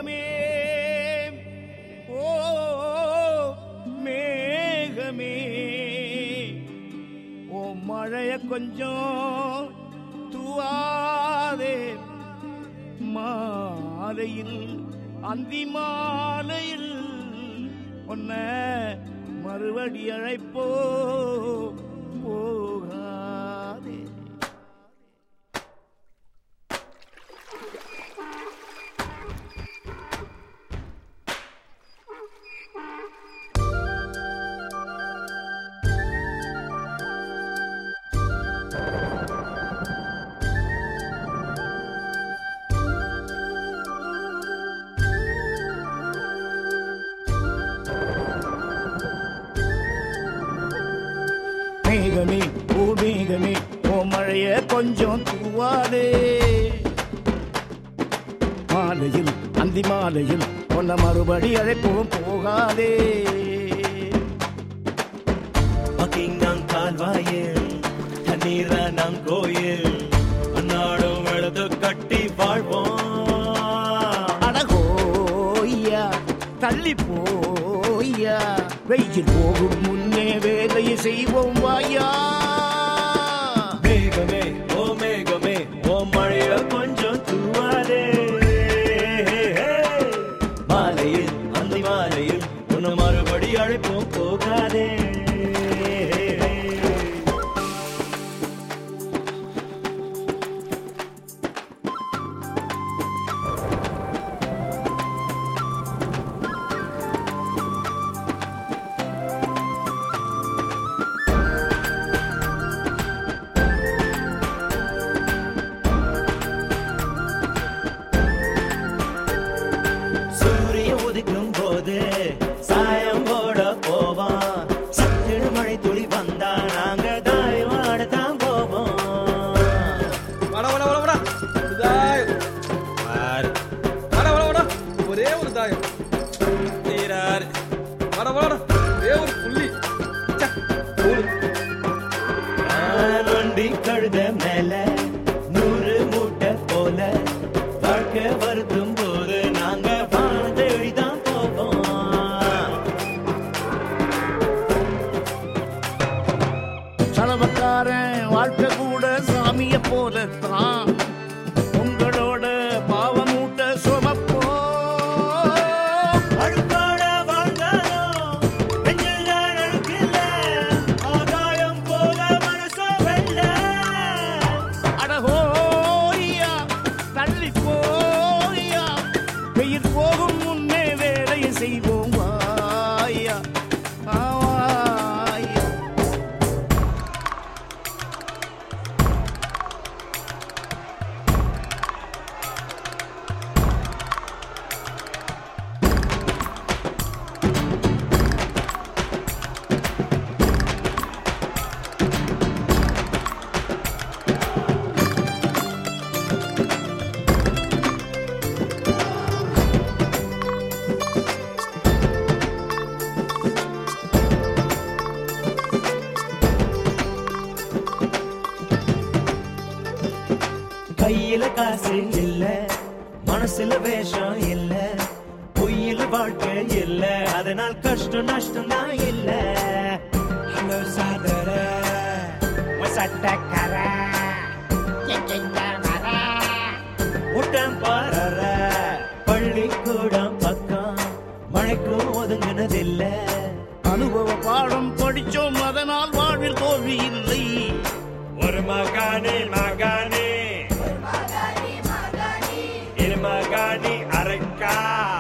மேகமே ஓ மேகமே ஓ மழைய கொஞ்சம் தூவாதே மாலையில் அந்தி மாலையில் உன்ன மறுபடி அழைப்போ போகாதே மேகமே ஓ மேகமே ஓ மழைய கொஞ்சம் தூவாதே மாலையில் அந்தி மாலையில் உன்னை மறுபடி அழைப்போம் போகாதே பக்கிங்காம் கால்வாயில் தண்ணீரா நம் கோயில் அன்னாடும் எழுது கட்டி வாழ்வோம் அடகோய்யா தள்ளி போய்யா வெயில் போகும் முன்னே வேலையை செய்வோம் வாயா மேகமே ஓ மேகமே ஓ மழைய கொஞ்சம் தூவாதே மாலையில் அந்த மாலையில் உன்னை மறுபடி அழைப்போம் போகாதே சூரிய உதிக்கும் போது சாயம் போட போவான் சத்திடு மழை துளி வந்தா நாங்க தாயமாட தான் போவோம் வாடா வாடா வாடா வாடா ஒரு தாயம் வாடா வாடா வாடா ஒரே ஒரு தாயம் நீராறு வாடா வாடா ஒரே ஒரு புள்ளி ச்சே, மூணு நான் வண்டி கழுத மேல நூறு மூட்டை போல வாழ்க்கை வருத்தும் போது நாங்க வானம் தேடி தான் போவோம் சலவக்காரன் வாழ்க்கை கூட சாமிய போலத்தான் உங்களோட பாவமூட்ட சுமப்போ அழுக்காட வாழ்ந்தாலும் நெஞ்சில் நான் அழுக்கில்ல. ஆகாயம் போல மனசு வெல்ல. அடகோய்யா தள்ளி போய்யா வெயில் போகும் முன்னே வேலையை செய்வோம் வாயா ஆ, வாயா கையில காசு இல்ல மனசுல வேஷம் இல்ல பொய்யில வாழ்க்கை இல்ல அதனால் கஷ்டம் நஷ்டம் தான் இல்ல ஹலோ சாதர சட்டக்கர முட்டம் பாரற பள்ளிக்கூடம் பக்கம் மழைக்கும் ஒதுங்கினதில்ல அனுபவ பாடம் படிச்சோம் அதனால் வாழ்வில் தோல்வி இல்லை ஒரு மகானே மகானே இரு மகானி அரைக்கா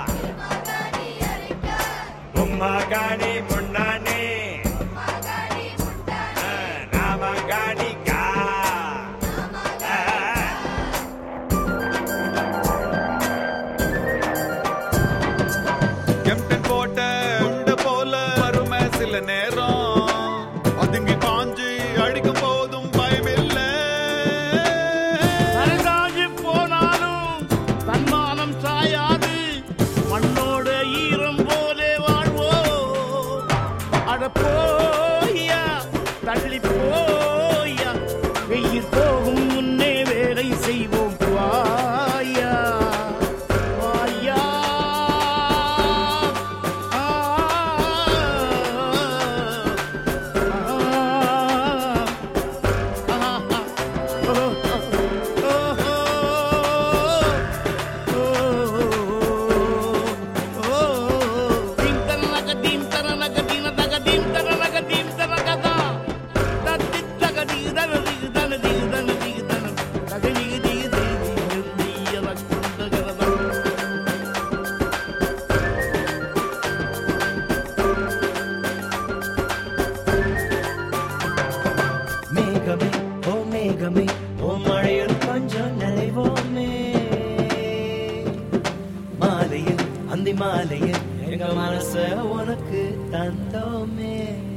உம்மகானி முன்னானே நாமகானி கா கேப்டன் போட்ட உண்ட போல வறுமை சில நேரம் அதுங்கி பாஞ்சு அடிக்கும் போதும் பயமில்லை மனதாகி போனாலும் தன்மானம் சாயாது மண்ணோட ஈரம் போலே வாழ்வோம் அட போய்யா தள்ளி போய்யா வெயில் போகும் முன்னே வேலை செய்வோம் வாயா வாயா ஓ மழையில் கொஞ்சம் நனைவோமே மாலையில் அந்தி மாலையில் எங்க மனச உனக்கு தந்தோமே